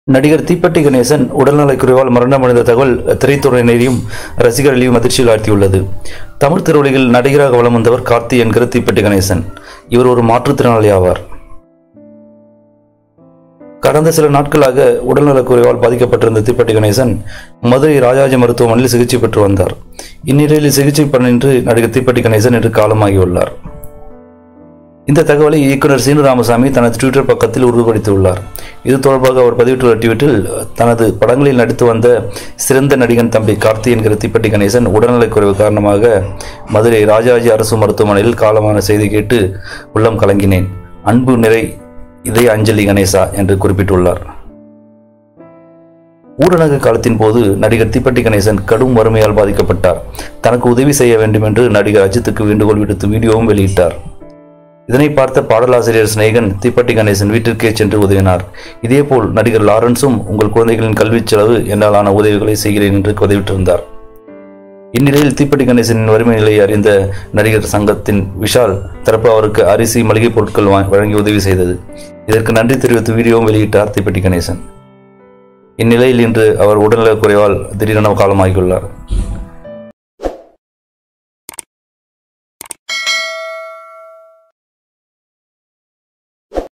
நடிகர் தீப்பெட்டி கணேசன் உடல்நலக்குறைவால் மரணமடைந்த தகவல் திரைத்துறையினரையும் ரசிகர்களையும் அதிர்ச்சியில் ஆழ்த்தியுள்ளது தமிழ் திரையுலகில் நடிகராக வலம் வந்தவர் கார்த்தி என்கிற தீப்பெட்டி கணேசன் இவர் ஒரு மாற்றுத்திறனாளி ஆவார் கடந்த சில நாட்களாக உடல்நலக்குறைவால் பாதிக்கப்பட்டிருந்த தீப்பெட்டி கணேசன் மதுரை ராஜாஜி மருத்துவமனையில் சிகிச்சை பெற்று வந்தார் இந்நிலையில் சிகிச்சை பலனின்றி நடிகர் தீப்பெட்டி கணேசன் இன்று காலமாகியுள்ளார் இந்த தகவலை இயக்குனர் சீனு ராமசாமி தனது ட்விட்டர் பக்கத்தில் உறுதிப்படுத்தியுள்ளார் இது தொடர்பாக அவர் பதிவிட்டுள்ள ட்வீட்டில் தனது படங்களில் நடித்து வந்த சிறந்த நடிகன் தம்பி கார்த்தி என்கிற தீப்பெட்டி கணேசன் உடல்நலக்குறைவு காரணமாக மதுரை ராஜாஜி அரசு மருத்துவமனையில் காலமான செய்தி கேட்டு உள்ளம் கலங்கினேன் அன்பு நிறை இதய அஞ்சலி கணேசா என்று குறிப்பிட்டுள்ளார் ஊரடங்கு காலத்தின் போது நடிகர் தீப்பெட்டி கணேசன் கடும் வறுமையால் பாதிக்கப்பட்டார் தனக்கு உதவி செய்ய வேண்டும் என்று நடிகர் அஜித்துக்கு வேண்டுகோள் விடுத்து வீடியோவும் வெளியிட்டார் இதனை பார்த்த பாடலாசிரியர் சிநேகன் தீப்பெட்டி கணேசன் வீட்டிற்கே சென்று உதவினார் இதேபோல் நடிகர் லாரன்ஸும் உங்கள் குழந்தைகளின் கல்விச் செலவு என்னாலான உதவிகளை செய்கிறேன் என்று பதிவிட்டிருந்தார் இந்நிலையில் தீப்பெட்டி கணேசனின் வறுமை நிலையை அறிந்த நடிகர் சங்கத்தின் விஷால் தரப்பு அவருக்கு அரிசி மளிகை பொருட்கள் வா- வழங்கி உதவி செய்தது இதற்கு நன்றி தெரிவித்து வீடியோவும் வெளியிட்டார் தீப்பெட்டி கணேசன் இந்நிலையில் இன்று அவர் உடல்நலக் குறைவால் திடீரென காலமாகியுள்ளார்